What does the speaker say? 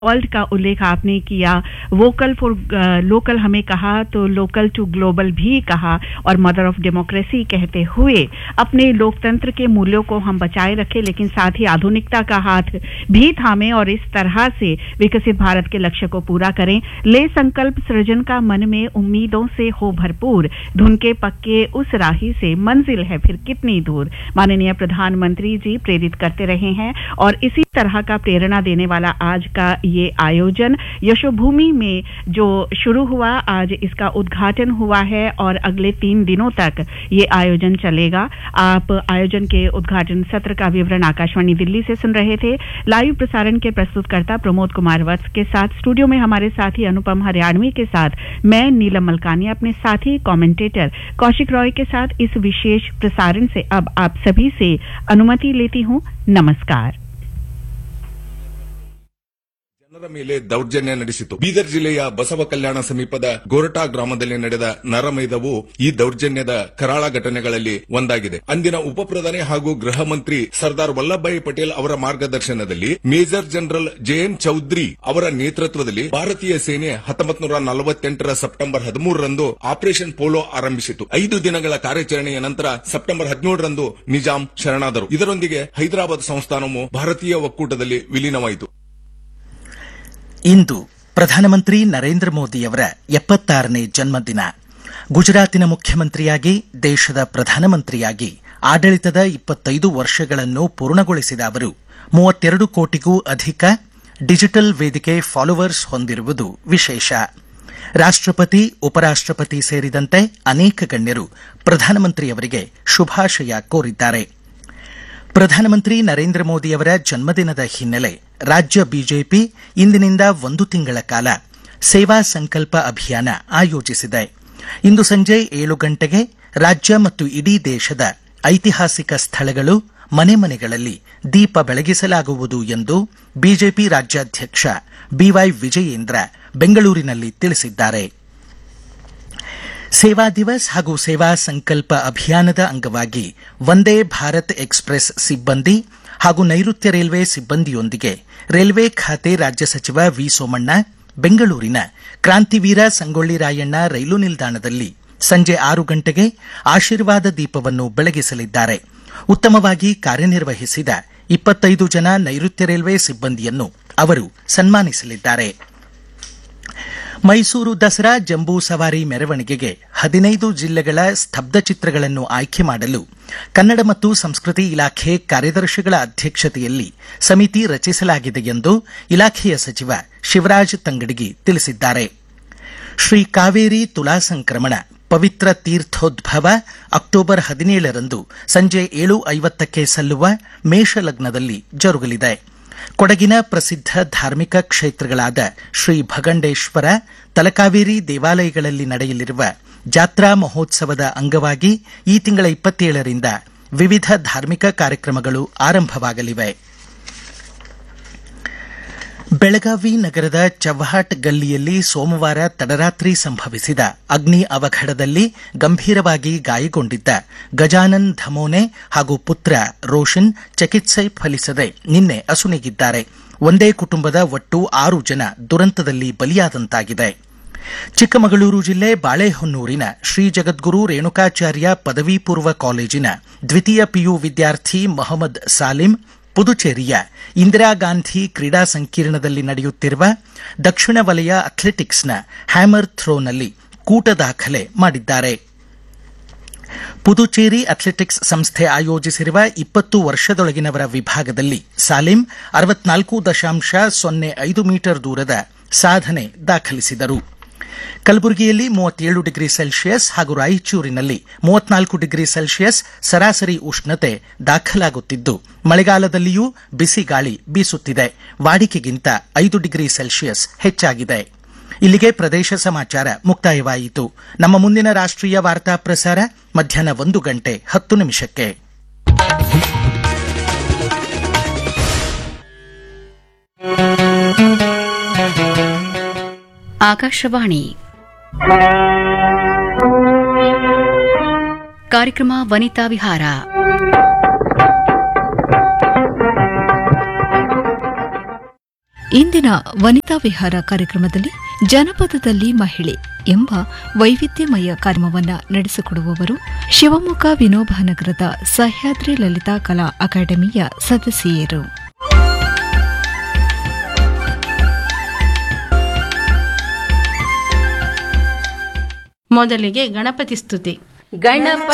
world का उल्लेख आपने किया वोकल फॉर लोकल हमें कहा तो लोकल टू ग्लोबल भी कहा और मदर ऑफ डेमोक्रेसी कहते हुए अपने लोकतंत्र के मूल्यों को हम बचाए रखें लेकिन साथ ही आधुनिकता का हाथ भी थामें और इस तरह से विकसित भारत के लक्ष्य को पूरा करें ले संकल्प सृजन का मन में उम्मीदों से हो भरपूर धुन के पक्के उस राही से मंजिल है फिर कितनी दूर माननीय प्रधानमंत्री जी प्रेरित करते रहे हैं और इसी तरह का प्रेरणा देने वाला आज का ये आयोजन यशोभूमि में जो शुरू हुआ आज इसका उद्घाटन हुआ है और अगले तीन दिनों तक ये आयोजन चलेगा आप आयोजन के उद्घाटन सत्र का विवरण आकाशवाणी दिल्ली से सुन रहे थे लाइव प्रसारण के प्रस्तुतकर्ता प्रमोद कुमार वत्स के साथ स्टूडियो में हमारे साथी अनुपम हरियाणवी के साथ मैं नीलम मलकानी अपने साथी कमेंटेटर कौशिक रॉय के साथ इस विशेष प्रसारण से अब आप सभी से अनुमति लेती हूं नमस्कार ಜನರ ಮೇಲೆ ದೌರ್ಜನ್ಯ ನಡೆಸಿತು ಬೀದರ್ ಜಿಲ್ಲೆಯ ಬಸವ ಕಲ್ಯಾಣ ಸಮೀಪದ ಗೋರಟಾ ಗ್ರಾಮದಲ್ಲಿ ನಡೆದ ನರಮೇಧವು ಈ ದೌರ್ಜನ್ಯದ ಕರಾಳ ಘಟನೆಗಳಲ್ಲಿ ಒಂದಾಗಿದೆ ಅಂದಿನ ಉಪಪ್ರಧಾನಿ ಹಾಗೂ ಗೃಹ ಮಂತ್ರಿ ಸರ್ದಾರ್ ವಲ್ಲಭಭಾಯಿ ಪಟೇಲ್ ಅವರ ಮಾರ್ಗದರ್ಶನದಲ್ಲಿ ಮೇಜರ್ ಜನರಲ್ ಜೆಎನ್ ಚೌಧರಿ ಅವರ ನೇತೃತ್ವದಲ್ಲಿ ಭಾರತೀಯ ಸೇನೆ ಹತ್ತೊಂಬತ್ತು ನೂರ ನಲವತ್ತೆಂಟರ ಸೆಪ್ಟೆಂಬರ್ ಹದಿಮೂರರಂದು ಆಪರೇಷನ್ ಪೋಲೋ ಆರಂಭಿಸಿತು ಐದು ದಿನಗಳ ಕಾರ್ಯಾಚರಣೆಯ ನಂತರ ಸೆಪ್ಟೆಂಬರ್ ಹದಿನೇಳರಂದು ನಿಜಾಂ ಶರಣಾದರು ಇದರೊಂದಿಗೆ ಹೈದರಾಬಾದ್ ಸಂಸ್ಥಾನವು ಭಾರತೀಯ ಒಕ್ಕೂಟದಲ್ಲಿ ವಿಲೀನವಾಯಿತು ಇಂದು ಪ್ರಧಾನಮಂತ್ರಿ ನರೇಂದ್ರ ಮೋದಿಯವರ ಎಪ್ಪತ್ತಾರನೇ ಜನ್ಮದಿನ ಗುಜರಾತಿನ ಮುಖ್ಯಮಂತ್ರಿಯಾಗಿ ದೇಶದ ಪ್ರಧಾನಮಂತ್ರಿಯಾಗಿ ಆಡಳಿತದ ಇಪ್ಪತ್ತೈದು ವರ್ಷಗಳನ್ನು ಪೂರ್ಣಗೊಳಿಸಿದ ಅವರು ಮೂವತ್ತೆರಡು ಕೋಟಿಗೂ ಅಧಿಕ ಡಿಜಿಟಲ್ ವೇದಿಕೆ ಫಾಲೋವರ್ಸ್ ಹೊಂದಿರುವುದು ವಿಶೇಷ ರಾಷ್ಟಪತಿ ಉಪರಾಷ್ಟಪತಿ ಸೇರಿದಂತೆ ಅನೇಕ ಗಣ್ಯರು ಪ್ರಧಾನಮಂತ್ರಿಯವರಿಗೆ ಶುಭಾಶಯ ಕೋರಿದ್ದಾರೆ ಪ್ರಧಾನಮಂತ್ರಿ ನರೇಂದ್ರ ಮೋದಿಯವರ ಜನ್ಮದಿನದ ಹಿನ್ನೆಲೆ ರಾಜ್ಯ ಬಿಜೆಪಿ ಇಂದಿನಿಂದ ಒಂದು ತಿಂಗಳ ಕಾಲ ಸೇವಾ ಸಂಕಲ್ಪ ಅಭಿಯಾನ ಆಯೋಜಿಸಿದೆ ಇಂದು ಸಂಜೆ ಏಳು ಗಂಟೆಗೆ ರಾಜ್ಯ ಮತ್ತು ಇಡೀ ದೇಶದ ಐತಿಹಾಸಿಕ ಸ್ಥಳಗಳು ಮನೆ ಮನೆಗಳಲ್ಲಿ ದೀಪ ಬೆಳಗಿಸಲಾಗುವುದು ಎಂದು ಬಿಜೆಪಿ ರಾಜ್ಯಾಧ್ಯಕ್ಷ ಬಿವೈ ವಿಜಯೇಂದ್ರ ಬೆಂಗಳೂರಿನಲ್ಲಿ ತಿಳಿಸಿದ್ದಾರೆ ಸೇವಾ ದಿವಸ್ ಹಾಗೂ ಸೇವಾ ಸಂಕಲ್ಪ ಅಭಿಯಾನದ ಅಂಗವಾಗಿ ವಂದೇ ಭಾರತ್ ಎಕ್ಸ್ಪ್ರೆಸ್ ಸಿಬ್ಬಂದಿ ಹಾಗೂ ನೈಋತ್ಯ ರೈಲ್ವೆ ಸಿಬ್ಬಂದಿಯೊಂದಿಗೆ ರೈಲ್ವೆ ಖಾತೆ ರಾಜ್ಯ ಸಚಿವ ವಿ ಸೋಮಣ್ಣ ಬೆಂಗಳೂರಿನ ಕ್ರಾಂತಿವೀರ ಸಂಗೊಳ್ಳಿ ರಾಯಣ್ಣ ರೈಲು ನಿಲ್ದಾಣದಲ್ಲಿ ಸಂಜೆ ಆರು ಗಂಟೆಗೆ ಆಶೀರ್ವಾದ ದೀಪವನ್ನು ಬೆಳಗಿಸಲಿದ್ದಾರೆ ಉತ್ತಮವಾಗಿ ಕಾರ್ಯನಿರ್ವಹಿಸಿದ ಇಪ್ಪತ್ತೈದು ಜನ ನೈಋತ್ಯ ರೈಲ್ವೆ ಸಿಬ್ಬಂದಿಯನ್ನು ಅವರು ಸನ್ಮಾನಿಸಲಿದ್ದಾರೆ ಮೈಸೂರು ದಸರಾ ಜಂಬೂ ಸವಾರಿ ಮೆರವಣಿಗೆಗೆ ಹದಿನೈದು ಜಿಲ್ಲೆಗಳ ಸ್ತಬ್ಧ ಚಿತ್ರಗಳನ್ನು ಆಯ್ಕೆ ಮಾಡಲು ಕನ್ನಡ ಮತ್ತು ಸಂಸ್ಕೃತಿ ಇಲಾಖೆ ಕಾರ್ಯದರ್ಶಿಗಳ ಅಧ್ಯಕ್ಷತೆಯಲ್ಲಿ ಸಮಿತಿ ರಚಿಸಲಾಗಿದೆ ಎಂದು ಇಲಾಖೆಯ ಸಚಿವ ಶಿವರಾಜ್ ತಂಗಡಗಿ ತಿಳಿಸಿದ್ದಾರೆ ಶ್ರೀ ಕಾವೇರಿ ತುಲಾ ಸಂಕ್ರಮಣ ಪವಿತ್ರ ತೀರ್ಥೋದ್ಭವ ಅಕ್ಟೋಬರ್ ಹದಿನೇಳರಂದು ಸಂಜೆ ಏಳು ಐವತ್ತಕ್ಕೆ ಸಲ್ಲುವ ಮೇಷಲಗ್ನದಲ್ಲಿ ಜರುಗಲಿದೆ ಕೊಡಗಿನ ಪ್ರಸಿದ್ಧ ಧಾರ್ಮಿಕ ಕ್ಷೇತ್ರಗಳಾದ ಶ್ರೀ ಭಗಂಡೇಶ್ವರ ತಲಕಾವೇರಿ ದೇವಾಲಯಗಳಲ್ಲಿ ನಡೆಯಲಿರುವ ಜಾತ್ರಾ ಮಹೋತ್ಸವದ ಅಂಗವಾಗಿ ಈ ತಿಂಗಳ ಇಪ್ಪತ್ತೇಳರಿಂದ ವಿವಿಧ ಧಾರ್ಮಿಕ ಕಾರ್ಯಕ್ರಮಗಳು ಆರಂಭವಾಗಲಿವೆ ಬೆಳಗಾವಿ ನಗರದ ಚವ್ಹಾಟ್ ಗಲ್ಲಿಯಲ್ಲಿ ಸೋಮವಾರ ತಡರಾತ್ರಿ ಸಂಭವಿಸಿದ ಅಗ್ನಿ ಅವಘಡದಲ್ಲಿ ಗಂಭೀರವಾಗಿ ಗಾಯಗೊಂಡಿದ್ದ ಗಜಾನನ್ ಧಮೋನೆ ಹಾಗೂ ಪುತ್ರ ರೋಷನ್ ಚಿಕಿತ್ಸೆ ಫಲಿಸದೆ ನಿನ್ನೆ ಅಸುನೀಗಿದ್ದಾರೆ ಒಂದೇ ಕುಟುಂಬದ ಒಟ್ಟು ಆರು ಜನ ದುರಂತದಲ್ಲಿ ಬಲಿಯಾದಂತಾಗಿದೆ ಚಿಕ್ಕಮಗಳೂರು ಜಿಲ್ಲೆ ಬಾಳೆಹೊನ್ನೂರಿನ ಶ್ರೀ ಜಗದ್ಗುರು ರೇಣುಕಾಚಾರ್ಯ ಪದವಿ ಪೂರ್ವ ಕಾಲೇಜಿನ ದ್ವಿತೀಯ ಪಿಯು ವಿದ್ಯಾರ್ಥಿ ಮೊಹಮ್ಮದ್ ಸಾಲಿಂ ಪುದುಚೇರಿಯ ಇಂದಿರಾ ಗಾಂಧಿ ಕ್ರೀಡಾ ಸಂಕೀರ್ಣದಲ್ಲಿ ನಡೆಯುತ್ತಿರುವ ದಕ್ಷಿಣ ವಲಯ ಅಥ್ಲೆಟಿಕ್ಸ್ನ ಹ್ಯಾಮರ್ ಥ್ರೋನಲ್ಲಿ ಕೂಟ ದಾಖಲೆ ಮಾಡಿದ್ದಾರೆ ಪುದುಚೇರಿ ಅಥ್ಲೆಟಿಕ್ಸ್ ಸಂಸ್ಥೆ ಆಯೋಜಿಸಿರುವ ಇಪ್ಪತ್ತು ವರ್ಷದೊಳಗಿನವರ ವಿಭಾಗದಲ್ಲಿ ಸಾಲಿಂ ಅರವತ್ನಾಲ್ಕು ದಶಾಂಶ ಸೊನ್ನೆ ಐದು ಮೀಟರ್ ದೂರದ ಸಾಧನೆ ದಾಖಲಿಸಿದರು ಕಲಬುರಗಿಯಲ್ಲಿ ಮೂವತ್ತೇಳು ಡಿಗ್ರಿ ಸೆಲ್ಸಿಯಸ್ ಹಾಗೂ ರಾಯಚೂರಿನಲ್ಲಿ ಮೂವತ್ನಾಲ್ಕು ಡಿಗ್ರಿ ಸೆಲ್ಸಿಯಸ್ ಸರಾಸರಿ ಉಷ್ಣತೆ ದಾಖಲಾಗುತ್ತಿದ್ದು ಮಳೆಗಾಲದಲ್ಲಿಯೂ ಬಿಸಿ ಗಾಳಿ ಬೀಸುತ್ತಿದೆ ವಾಡಿಕೆಗಿಂತ ಐದು ಡಿಗ್ರಿ ಸೆಲ್ಸಿಯಸ್ ಹೆಚ್ಚಾಗಿದೆ ಇಲ್ಲಿಗೆ ಪ್ರದೇಶ ಸಮಾಚಾರ ಮುಕ್ತಾಯವಾಯಿತು ನಮ್ಮ ಮುಂದಿನ ರಾಷ್ಟ್ರೀಯ ವಾರ್ತಾ ಪ್ರಸಾರ ಮಧ್ಯಾಹ್ನ ಒಂದು ಗಂಟೆ ಹತ್ತು ನಿಮಿಷಕ್ಕೆ ಆಕಾಶವಾಣಿ ಕಾರ್ಯಕ್ರಮ ವನಿತಾ ವಿಹಾರ ಇಂದಿನ ವನಿತಾ ವಿಹಾರ ಕಾರ್ಯಕ್ರಮದಲ್ಲಿ ಜನಪದದಲ್ಲಿ ಮಹಿಳೆ ಎಂಬ ವೈವಿಧ್ಯಮಯ ಕಾರ್ಯಕ್ರಮವನ್ನು ನಡೆಸಿಕೊಡುವವರು ಶಿವಮೊಗ್ಗ ವಿನೋಬ ನಗರದ ಸಹ್ಯಾದ್ರಿ ಲಲಿತಾ ಕಲಾ ಅಕಾಡೆಮಿಯ ಸದಸ್ಯೆಯರು ಮೊದಲಿಗೆ ಗಣಪತಿ ಸ್ತುತಿ ಗಣಪ